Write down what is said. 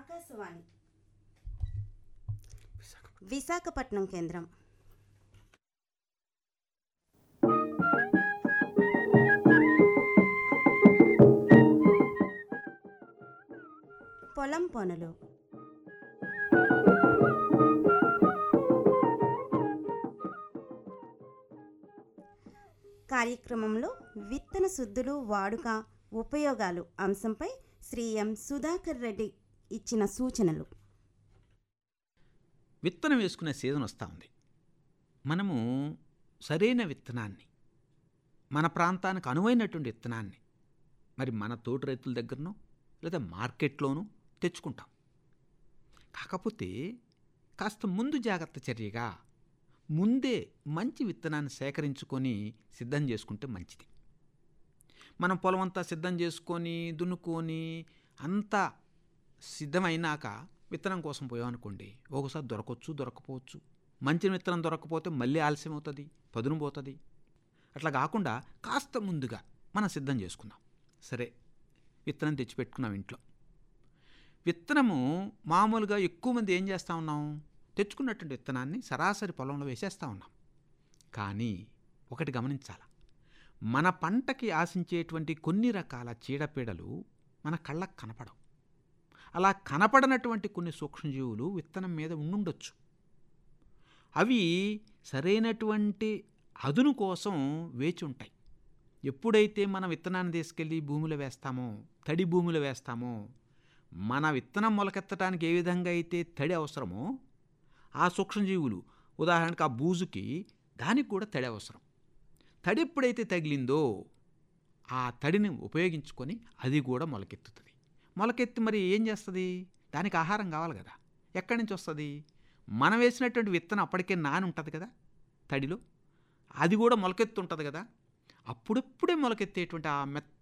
ఆకాశవాణి విశాఖపట్నం కేంద్రం పొలం పనులు కార్యక్రమంలో విత్తన శుద్ధులు వాడుక ఉపయోగాలు అంశంపై శ్రీ ఎం సుధాకర్ రెడ్డి ఇచ్చిన సూచనలు విత్తనం వేసుకునే సీజన్ వస్తూ ఉంది మనము సరైన విత్తనాన్ని మన ప్రాంతానికి అనువైనటువంటి విత్తనాన్ని మరి మన తోటి రైతుల దగ్గరనో లేదా మార్కెట్లోనూ తెచ్చుకుంటాం కాకపోతే కాస్త ముందు జాగ్రత్త చర్యగా ముందే మంచి విత్తనాన్ని సేకరించుకొని సిద్ధం చేసుకుంటే మంచిది మనం పొలం అంతా సిద్ధం చేసుకొని దున్నుకొని అంతా సిద్ధమైనాక విత్తనం కోసం పోయామనుకోండి ఒకసారి దొరకవచ్చు దొరకపోవచ్చు మంచి విత్తనం దొరకకపోతే మళ్ళీ ఆలస్యం అవుతుంది పదును పోతుంది అట్లా కాకుండా కాస్త ముందుగా మనం సిద్ధం చేసుకుందాం సరే విత్తనం తెచ్చిపెట్టుకున్నాం ఇంట్లో విత్తనము మామూలుగా ఎక్కువ మంది ఏం చేస్తూ ఉన్నాం తెచ్చుకున్నటువంటి విత్తనాన్ని సరాసరి పొలంలో వేసేస్తూ ఉన్నాం కానీ ఒకటి గమనించాల మన పంటకి ఆశించేటువంటి కొన్ని రకాల చీడపీడలు మన కళ్ళకు కనపడవు అలా కనపడనటువంటి కొన్ని సూక్ష్మజీవులు విత్తనం మీద ఉండుండొచ్చు అవి సరైనటువంటి అదును కోసం వేచి ఉంటాయి ఎప్పుడైతే మన విత్తనాన్ని తీసుకెళ్ళి భూమిలో వేస్తామో తడి భూమిలో వేస్తామో మన విత్తనం మొలకెత్తడానికి ఏ విధంగా అయితే తడి అవసరమో ఆ సూక్ష్మజీవులు ఉదాహరణకు ఆ బూజుకి దానికి కూడా తడి అవసరం తడి ఎప్పుడైతే తగిలిందో ఆ తడిని ఉపయోగించుకొని అది కూడా మొలకెత్తుతుంది మొలకెత్తి మరి ఏం చేస్తుంది దానికి ఆహారం కావాలి కదా ఎక్కడి నుంచి వస్తుంది మనం వేసినటువంటి విత్తనం అప్పటికే నాని ఉంటుంది కదా తడిలో అది కూడా మొలకెత్తుంటుంది కదా అప్పుడప్పుడే మొలకెత్తేటువంటి ఆ మెత్త